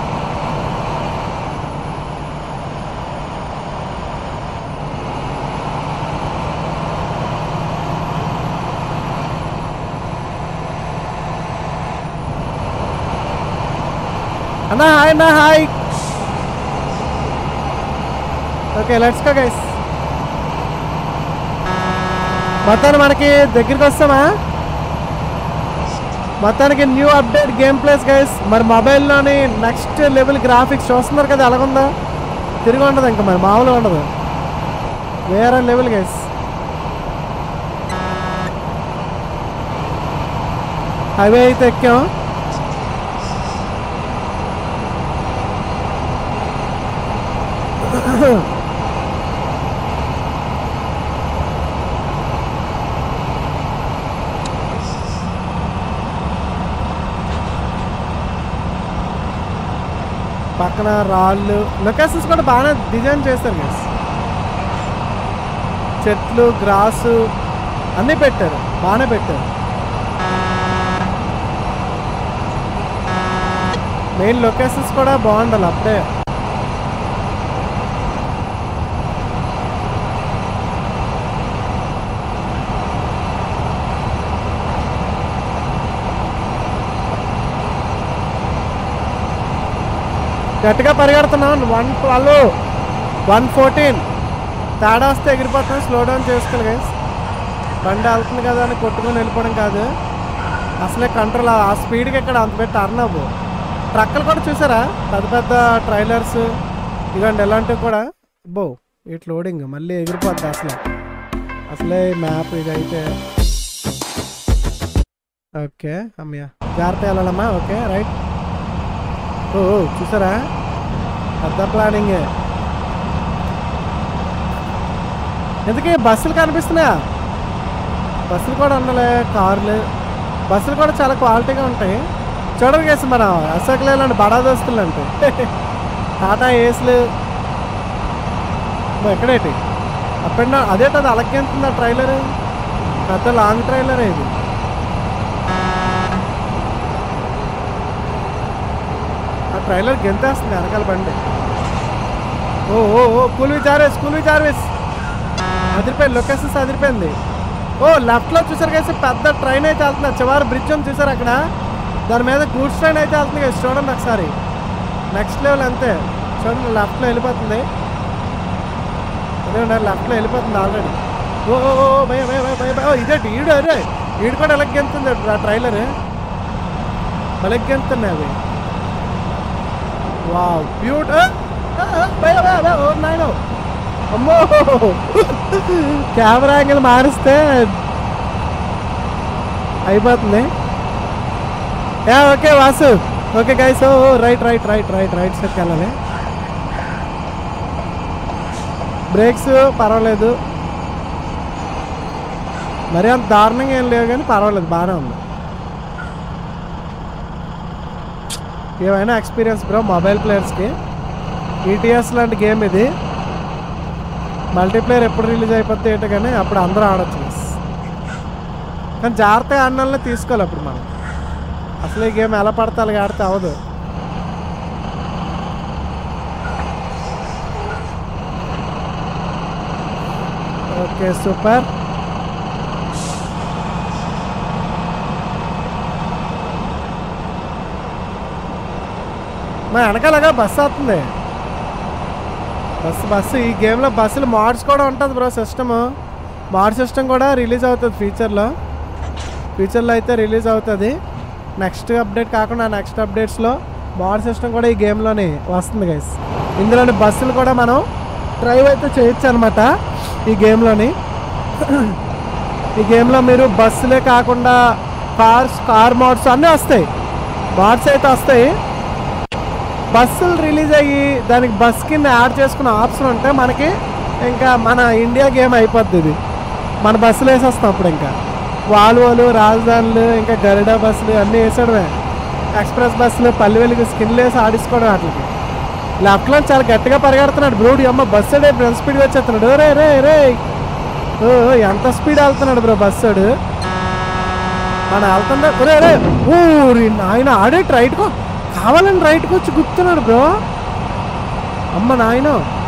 అన్నా హాయ్ అన్నా hi okay let's go guys మొత్తాన్ని మనకి దగ్గరికి వస్తామా మొత్తానికి new update game plays guys మరి మొబైల్లోని నెక్స్ట్ లెవెల్ గ్రాఫిక్స్ చూస్తున్నారు కదా ఎలాగుందో తిరిగి ఉండదు ఇంకా మరి మామూలుగా ఉండదు వేరే లెవెల్ గైస్ హైవే అయితే ఎక్కాం పక్కన రాళ్ళు లొకేషన్స్ కూడా బాగానే డిజైన్ చేస్తారు గైస్ చెట్లు గ్రాసు అన్నీ పెట్టారు బాగానే పెట్టారు మెయిన్ లొకేషన్స్ కూడా బాగుండాలి అప్పుడే గట్టిగా పరిగెడుతున్నాం వన్ ట్వెల్వ్ వన్ ఫోర్టీన్ తేడా వస్తే ఎగిరిపోతున్నాం స్లో డౌన్ చేసుకోవాలి గైస్ బండి వెళ్తుంది కదా అని కొట్టుకొని వెళ్ళిపోవడం కాదు అసలే కంట్రోల్ ఆ స్పీడ్కి ఇక్కడ అంత పెట్టి టర్న్ అవ్వు ట్రక్కులు కూడా చూసారా పెద్ద పెద్ద ట్రైలర్స్ ఇవ్వండి ఇలాంటివి కూడా బో ఇటు లోడింగ్ మళ్ళీ ఎగిరిపోద్ది అసలు అసలే మ్యాప్ ఇది అయితే ఓకే అమ్మయ్య జాగ్రత్త వెళ్ళాలమ్మా ఓకే రైట్ ఓ ఓ, చూసారా పెద్ద ప్లానింగే ఎందుకే బస్సులు కనిపిస్తున్నాయా బస్సులు కూడా ఉండాలి కార్లు బస్సులు కూడా చాలా క్వాలిటీగా ఉంటాయి చూడండి కేసు మన అశోక్ లేలాంటి బడా దోస్తులు అంటే టాటా ఏస్లు మరి ఎక్కడేటి అప్ అండ్ డౌన్ అదేట అది అలకెంతుంది ఆ ట్రైలర్ పెద్ద లాంగ్ ట్రైలర్ ఇది ఆ ట్రైలర్ గెంతేస్తుంది వెనకాల బండి ఓ ఓ ఓ కూల్ జార్వేస్ కూల్ జార్వేస్ అదిరిపోయింది లొకేషన్స్ అదిరిపోయింది ఓ లెఫ్ట్లో చూసారు కదా పెద్ద ట్రైన్ అయితే వెళ్తుంది చివరి బ్రిడ్జ్ ఉంది చూసారు అక్కడ దాని మీద గూడ్స్ ట్రైన్ అయితే వెళ్తుంది కదా చూడండి ఒకసారి నెక్స్ట్ లెవెల్ అంతే చూడండి లెఫ్ట్లో వెళ్ళిపోతుంది అదే ఉండాలి లెఫ్ట్లో వెళ్ళిపోతుంది ఆల్రెడీ ఓ ఓ ఓ భయ భయ భయ భయ భయ ఓ ఇదేంటి ఈడు అరే ఈడు కూడా ఎలా గెంతుంది ఆ ట్రైలర్ భలే గెంతున్నాయి అవి వావ్ బ్యూట్ భయ భయ భయ ఓ నాయనో అమ్మో కెమెరా యాంగిల్ మారిస్తే అయిపోతుంది yeah okay Vasu okay guys oh right right right right right సైడ్కి వెళ్ళాలి బ్రేక్స్ పర్వాలేదు మరి అంత దారుణంగా ఏం లేవు కానీ పర్వాలేదు బాగానే ఉంది ఏమైనా ఎక్స్పీరియన్స్ బ్రో మొబైల్ ప్లేయర్స్కి ఈటీఎస్ లాంటి గేమ్ ఇది మల్టీప్లేయర్ ఎప్పుడు రిలీజ్ అయిపోతే ఏంటో కానీ అప్పుడు అందరూ ఆడొచ్చు guys. కానీ జాగ్రత్తగా ఆడిన తీసుకోవాలి అప్పుడు మనం అసలు ఈ గేమ్ ఎలా పడితే అలాగే ఆడితే అవ్వదు ఓకే సూపర్ మా వెనకాలగా బస్సు వస్తుంది బస్సు బస్సు ఈ గేమ్లో బస్సులు మోడ్స్ కూడా ఉంటుంది బ్రో సిస్టమ్ మోడ్ సిస్టమ్ కూడా రిలీజ్ అవుతుంది ఫ్యూచర్లో ఫ్యూచర్లో అయితే రిలీజ్ అవుతుంది నెక్స్ట్ అప్డేట్ కాకుండా నెక్స్ట్ అప్డేట్స్లో మోడ్ సిస్టమ్ కూడా ఈ గేమ్లోనే వస్తుంది గైస్ ఇందులోని బస్సులు కూడా మనం డ్రైవ్ అయితే చేయొచ్చు అనమాట ఈ గేమ్లోని ఈ గేమ్లో మీరు బస్సులే కాకుండా కార్స్ కార్ మోడ్స్ అన్నీ వస్తాయి మోడ్స్ అయితే వస్తాయి బస్సులు రిలీజ్ అయ్యి దానికి బస్ కింద యాడ్ చేసుకున్న ఆప్షన్ ఉంటే మనకి ఇంకా మన ఇండియా గేమ్ అయిపోద్ది ఇది మన బస్సులు వేసేస్తాం అప్పుడు ఇంకా వాల్వోలు రాజధానులు ఇంకా గరుడా బస్సులు అన్నీ వేసాడమే ఎక్స్ప్రెస్ బస్సులు పల్లెవెలికి స్కిన్లు వేసి ఆడించుకోవడం వాటికి లెఫ్ట్లో చాలా గట్టిగా పరిగెడుతున్నాడు బ్రోడి అమ్మ బస్సు ఫ్రంట్ స్పీడ్గా వచ్చేస్తున్నాడు రే రే రే ఓ ఎంత స్పీడ్ వెళ్తున్నాడు బ్రో బస్సుడు మన వెళ్తుందా రే రే ఊరి నాయన ఆడే రైట్కో కావాలని రైట్కి వచ్చి గుర్తున్నాడు బ్రో అమ్మ నాయన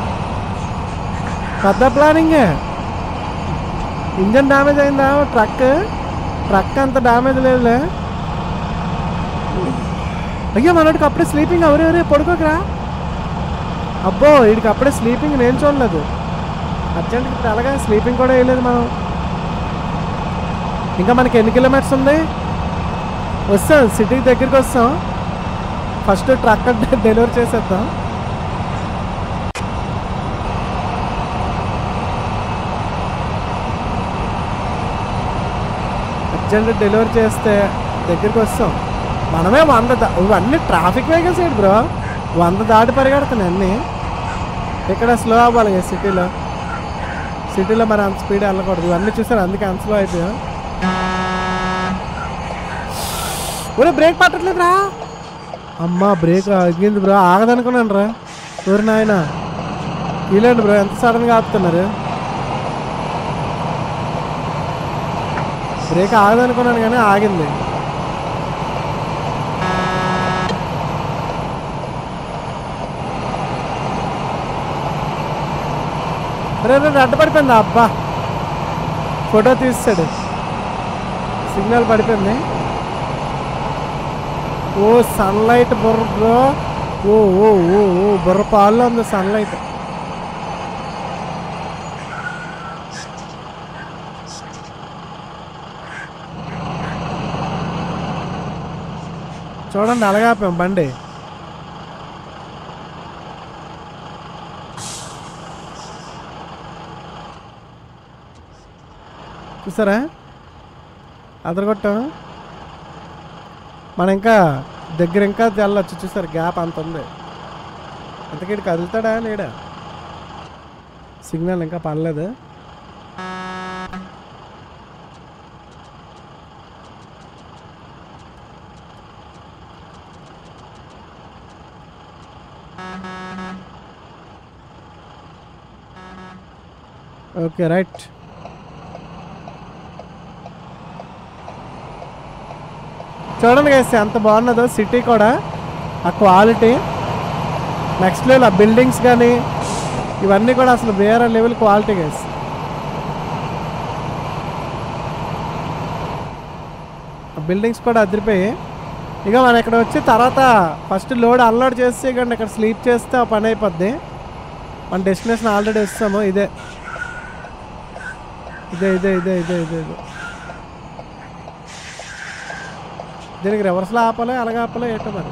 పెద్ద ప్లానింగే ఇంజన్ డ్యామేజ్ అయిందా ట్రక్ ట్రక్ అంత డ్యామేజ్ లేదులే అయ్యో మనోడికి అప్పుడే స్లీపింగ్ ఎవరే ఎవరే పడుకోకరా అబ్బో వీడికి అప్పుడే స్లీపింగ్ నేను చూడలేదు అర్జెంట్కి ఇప్పుడు అలాగా స్లీపింగ్ కూడా వేయలేదు మనం ఇంకా మనకి ఎన్ని కిలోమీటర్స్ ఉంది వస్తాం సిటీకి దగ్గరికి వస్తాం ఫస్ట్ ట్రక్ డెలివరీ చేసేద్దాం అర్జెంట్ డెలివరీ చేస్తే దగ్గరికి వస్తాం మనమే వంద దా- ఇవన్నీ ట్రాఫిక్ వెహికల్స్ ఏంటి బ్రో వంద దాటి పరిగెడుతున్నాయి అన్నీ ఇక్కడ స్లో అవ్వాలి కదా సిటీలో సిటీలో మరి అంత స్పీడ్ వెళ్ళకూడదు ఇవన్నీ చూసారు అందుకే అంత స్లో అయిపోయాం ఒరే బ్రేక్ పట్టట్లేదు రా అమ్మా బ్రేక్ అగ్గింది బ్రో ఆగదనుకున్నాను రా ఊరి నాయన ఇలాంటి బ్రో ఎంత సడన్గా ఆపుతున్నారు బ్రేక్ ఆగదనుకున్నాను కానీ ఆగింది రే రే అడ్డ పడిపోయింది అబ్బా ఫోటో తీస్తాడు సిగ్నల్ పడిపోయింది ఓ సన్లైట్ బుర్ర బ్రో ఓ ఓ ఓ ఓ బుర్ర పాల్లో ఉంది సన్లైట్ చూడండి అలాగాపాం బండి చూసారా అదరగొట్టాం మనం ఇంకా దగ్గర ఇంకా వెళ్ళొచ్చు చూసారు గ్యాప్ అంత ఉంది ఇంతకీ కదులుతాడా లేడా సిగ్నల్ ఇంకా పడలేదు ఓకే రైట్ చూడండి గైస్ ఎంత బాగున్నదో సిటీ కూడా ఆ క్వాలిటీ నెక్స్ట్ లెవెల్ ఆ బిల్డింగ్స్ కానీ ఇవన్నీ కూడా అసలు వేరే లెవెల్ క్వాలిటీ గైస్ ఆ బిల్డింగ్స్ కూడా అదిరిపోయి ఇక మనం ఇక్కడ వచ్చి తర్వాత ఫస్ట్ లోడ్ అన్లోడ్ చేసి ఇక ఇక్కడ స్లీప్ చేస్తే ఆ పని అయిపోద్ది మన డెస్టినేషన్ ఆల్రెడీ వస్తాము ఇదే ఇదే ఇదే ఇదే ఇదే ఇదే ఇదే దీనికి రివర్స్లో ఆపాలి అలాగే ఆపాలి ఏంటో మరి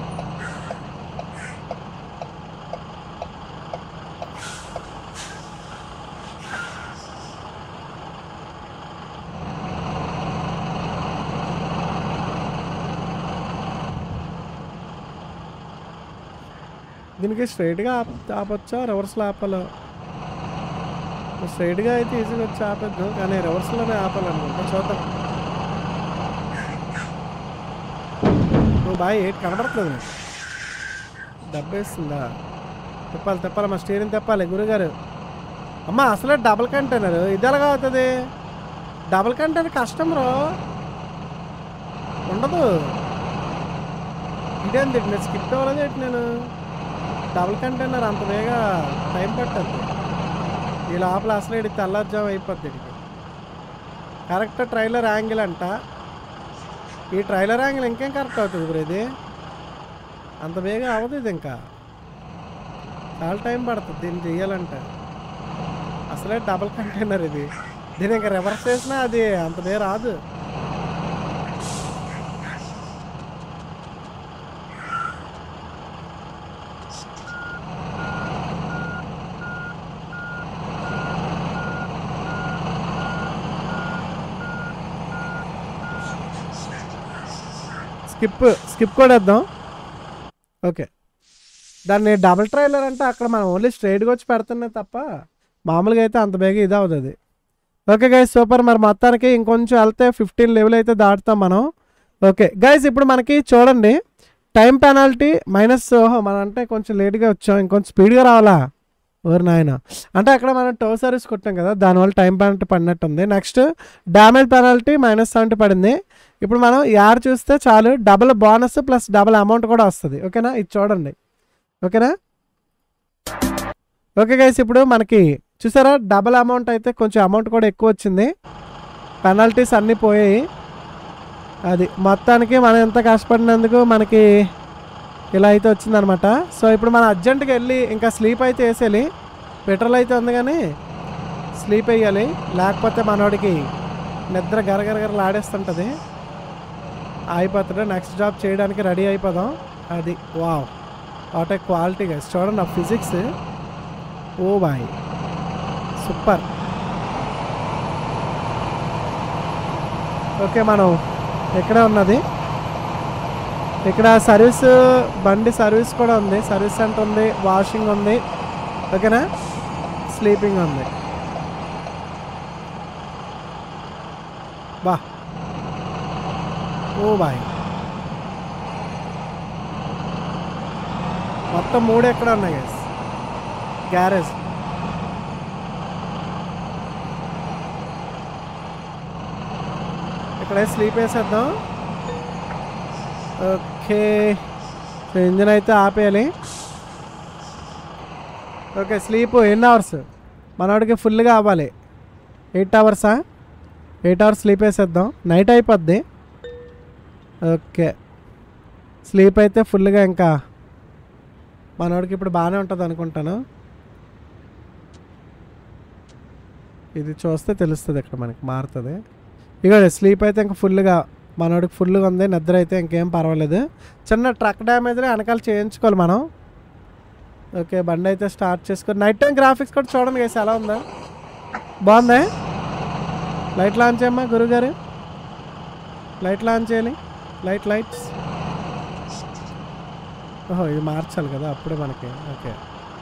దీనికి స్ట్రైట్గా ఆప ఆపొచ్చా రివర్స్లో ఆపాలో స్ట్రైట్గా అయితే ఈజీగా వచ్చి ఆపేద్దాం కానీ రివర్స్లోనే ఆపాలనుకుంటా చూద్దాం నువ్వు బాయ్ ఏంటి కనబడట్లేదు నాకు డబ్బేస్తుందా తిప్పాలి తిప్పాలి మా స్టీరింగ్ తిప్పాలి గురుగారు అమ్మ అసలే డబుల్ కంటైనర్ ఇది ఎలాగా అవుతుంది డబుల్ కంటైనర్ కష్టం రో ఉండదు ఇదేంది నేను స్కిప్ అవ్వలేదు ఏంటి నేను డబుల్ కంటైనర్ అంత వేగా టైం పట్టద్దు ఈ లోపల అసలు ఇది తెల్లారుజాము అయిపోద్ది ఇది కరెక్ట్ ట్రైలర్ యాంగిల్ అంట ఈ ట్రైలర్ యాంగిల్ ఇంకేం కరెక్ట్ అవుతుంది బ్రో ఇది అంత వేగా అవ్వదు ఇది ఇంకా చాలా టైం పడుతుంది దీన్ని చెయ్యాలంటే అసలే డబుల్ కంటైనర్ ఇది దీన్ని ఇంకా రివర్స్ చేసినా అది అంత వే రాదు స్కిప్ స్కిప్ కూడా వేద్దాం ఓకే దాన్ని డబుల్ ట్రైలర్ అంటే అక్కడ మనం ఓన్లీ స్ట్రైట్గా వచ్చి పెడుతున్నాయి తప్ప మామూలుగా అయితే అంత బేగా ఇది అవుతుంది ఓకే గైస్ సూపర్ మరి మొత్తానికి ఇంకొంచెం వెళ్తే ఫిఫ్టీన్ లెవెల్ అయితే దాటుతాం మనం ఓకే గైస్ ఇప్పుడు మనకి చూడండి టైం పెనాల్టీ మైనస్ ఓహో మనం అంటే కొంచెం లేట్గా వచ్చాం ఇంకొంచెం స్పీడ్గా రావాలా ఓరు నాయన అంటే అక్కడ మనం టో సర్వీస్ కొట్టాం కదా దానివల్ల టైం పెనాల్టీ పడినట్టు ఉంది next damage penalty minus seventy పడింది ఇప్పుడు మనం యాడ్ చూస్తే చాలు double bonus plus double amount కూడా వస్తుంది ఓకేనా ఇది చూడండి ఓకేనా ఓకే గైస్ ఇప్పుడు మనకి చూసారా డబుల్ అమౌంట్ అయితే కొంచెం అమౌంట్ కూడా ఎక్కువ వచ్చింది పెనాల్టీస్ అన్నీ పోయాయి అది మొత్తానికి మనం ఎంత కష్టపడినందుకు మనకి ఇలా అయితే వచ్చిందనమాట సో ఇప్పుడు మనం అర్జెంటుగా వెళ్ళి ఇంకా స్లీప్ అయితే వేసేయాలి పెట్రోల్ అయితే ఉంది కానీ స్లీప్ వేయాలి లేకపోతే మనోడికి నిద్ర గరగరగరలు ఆడేస్తుంటుంది అయిపోతాడు నెక్స్ట్ జాబ్ చేయడానికి రెడీ అయిపోదాం అది wow what a quality guys చూడండి ఆ physics oh boy super okay మనం ఎక్కడ ఉన్నది ఇక్కడ సర్వీస్ బండి సర్వీస్ కూడా ఉంది సర్వీస్ సెంటర్ ఉంది వాషింగ్ ఉంది ఓకేనా స్లీపింగ్ ఉంది బా ఓ బాయ్ మొత్తం మూడు ఎక్కడ ఉన్నాయి గైస్ గ్యారేజ్ ఇక్కడే స్లీప్ వేసేద్దాం ఓకే సో ఇంజిన్ అయితే ఆపేయాలి ఓకే స్లీప్ ఎన్ని అవర్స్ మనోడికి ఫుల్గా అవ్వాలి ఎయిట్ అవర్సా ఎయిట్ అవర్స్ స్లీప్ వేసేద్దాం నైట్ అయిపోద్ది ఓకే స్లీప్ అయితే ఫుల్గా ఇంకా మనోడికి ఇప్పుడు బాగానే ఉంటుంది అనుకుంటాను ఇది చూస్తే తెలుస్తుంది ఇక్కడ మనకి మారుతుంది ఇక స్లీప్ అయితే ఇంకా ఫుల్గా మనోడికి ఫుల్గా ఉంది నిద్ర అయితే ఇంకేం పర్వాలేదు చిన్న ట్రక్ డ్యామేజ్ వెనకాల చేయించుకోవాలి మనం ఓకే బండి అయితే స్టార్ట్ చేసుకొని నైట్ టైం గ్రాఫిక్స్ కూడా చూడండి గైస్ ఎలా ఉందా బాగుందా లైట్ లాంచ్ చేయమ్మా గురుగారు లైట్ లాంచ్ చేయాలి లైట్ లైట్స్ ఓహో ఇది మార్చాలి కదా అప్పుడే మనకి ఓకే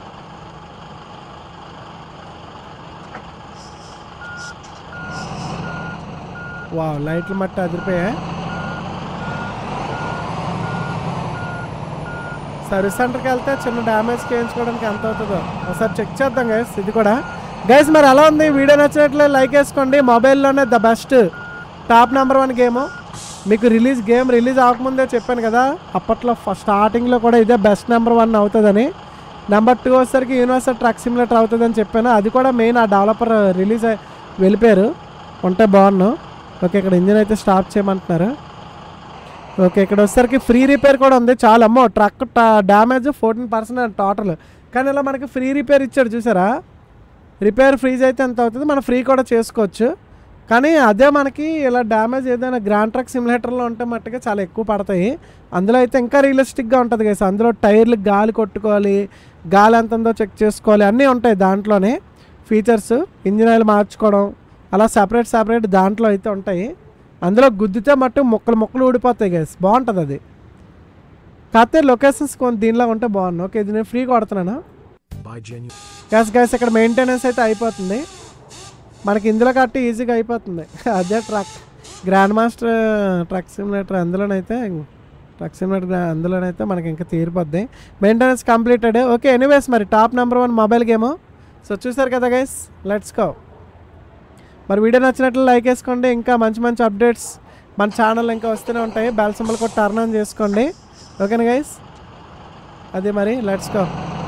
వా లైట్లు మట్టి అదిరిపోయా సర్వీస్ సెంటర్కి వెళ్తే చిన్న డ్యామేజ్ చేయించుకోవడానికి ఎంత అవుతుందో ఒకసారి చెక్ చేద్దాం గైస్ ఇది కూడా గైస్ మరి ఎలా ఉంది వీడియో నచ్చినట్లే లైక్ వేసుకోండి మొబైల్లోనే the best top number one game మీకు రిలీజ్ గేమ్ రిలీజ్ అవ్వకముందే చెప్పాను కదా అప్పట్లో ఫస్ట్ స్టార్టింగ్లో కూడా ఇదే బెస్ట్ నెంబర్ వన్ అవుతుందని నెంబర్ టూ వచ్చేసరికి యూనివర్సల్ ట్రక్ సిమ్యులేటర్ అవుతుందని చెప్పాను అది కూడా మెయిన్ ఆ డెవలపర్ రిలీజ్ అయి వెళ్ళిపోయారు ఉంటే బాగున్నాను ఓకే ఇక్కడ ఇంజిన్ అయితే స్టాప్ చేయమంటున్నారు ఓకే ఇక్కడ వచ్చేసరికి ఫ్రీ రిపేర్ కూడా ఉంది చాలా అమ్మో truck damage fourteen percent total కానీ ఇలా మనకి ఫ్రీ రిపేర్ ఇచ్చాడు చూసారా రిపేర్ ఫ్రీజ్ అయితే ఎంత అవుతుంది మనం ఫ్రీ కూడా చేసుకోవచ్చు కానీ అదే మనకి ఇలా డ్యామేజ్ ఏదైనా గ్రాండ్ ట్రక్ సిమ్యులేటర్లో ఉంటే మట్టుగా చాలా ఎక్కువ పడతాయి అందులో అయితే ఇంకా రియలిస్టిక్గా ఉంటుంది కదా అందులో టైర్లు గాలి కొట్టుకోవాలి గాలి ఎంత ఉందో చెక్ చేసుకోవాలి అన్నీ ఉంటాయి దాంట్లోనే ఫీచర్స్ ఇంజిన్ ఆయిల్ మార్చుకోవడం అలా సపరేట్ సపరేట్ దాంట్లో అయితే ఉంటాయి అందులో గుద్దితే మట్టు మొక్కలు మొక్కలు ఊడిపోతాయి గైస్ బాగుంటుంది అది కాకపోతే లొకేషన్స్ కొంత దీనిలో ఉంటే బాగున్నాను ఓకే ఇది నేను ఫ్రీ కొడుతున్నాను Buy genuine. గ్యాస్ గ్యాస్ ఇక్కడ మెయింటెనెన్స్ అయితే అయిపోతుంది మనకి ఇందులో కట్టి ఈజీగా అయిపోతుంది అదే truck grand master truck simulator అందులోనైతే ట్రక్ సిమ్యులేటర్ అందులోనైతే మనకి ఇంకా తీరిపోద్ది మెయింటెనెన్స్ కంప్లీటెడ్ ఓకే ఎనీవేస్ మరి top number one mobile game so చూసారు కదా గైస్ లెట్స్ గో మరి వీడియో నచ్చినట్లు లైక్ వేసుకోండి ఇంకా మంచి మంచి అప్డేట్స్ మన ఛానల్ ఇంకా వస్తూనే ఉంటాయి బెల్ సింబల్ కూడా టర్న్ ఆన్ చేసుకోండి ఓకేనా గైస్ అదే మరి లెట్స్ గో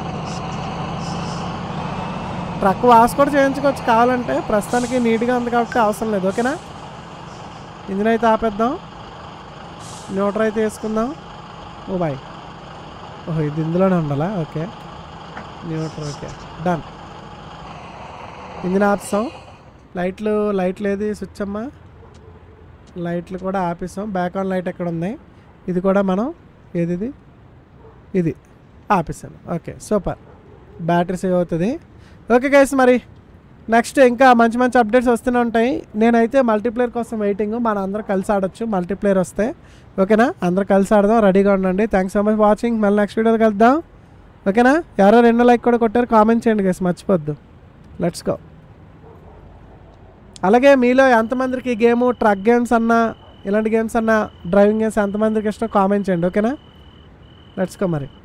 ట్రక్ వాష్ కూడా చేయించుకోవచ్చు కావాలంటే ప్రస్తుతానికి నీట్గా ఉంది కాబట్టి అవసరం లేదు ఓకేనా ఇంజిన్ అయితే ఆపేద్దాం న్యూట్రల్ అయితే వేసుకుందాం ఓ బాయ్ ఓహో ఇది ఇందులోనే ఉండాలా okay neutral okay done engine ఆపిస్తాం లైట్లు లైట్లు ఏది స్విచ్ అమ్మా లైట్లు కూడా ఆపిస్తాం బ్యాక్ ఆన్ లైట్ ఎక్కడ ఉంది ఇది కూడా మనం ఏది ఇది ఇది ఆపిస్తాను ఓకే సూపర్ బ్యాటరీ సేవ్ అవుతుంది ఓకే గైస్ మరి నెక్స్ట్ ఇంకా మంచి మంచి అప్డేట్స్ వస్తూనే ఉంటాయి నేనైతే మల్టీప్లేయర్ కోసం వెయిటింగ్ మన అందరం కలిసి ఆడొచ్చు మల్టీప్లేయర్ వస్తే ఓకేనా అందరూ కలిసి ఆడదాం రెడీగా ఉండండి థ్యాంక్స్ సో మచ్ వాచింగ్ మళ్ళీ నెక్స్ట్ వీడియోలో కలుద్దాం ఓకేనా ఎవరో రెండో లైక్ కూడా కొట్టారు కామెంట్ చేయండి గైస్ మర్చిపోద్దు లెట్స్ గో అలాగే మీలో ఎంతమందికి ఈ గేమ్ ట్రక్ గేమ్స్ అన్నా ఇలాంటి గేమ్స్ అన్నా డ్రైవింగ్ గేమ్స్ ఎంతమందికి ఇష్టం కామెంట్ చేయండి ఓకేనా లెట్స్ గో మరి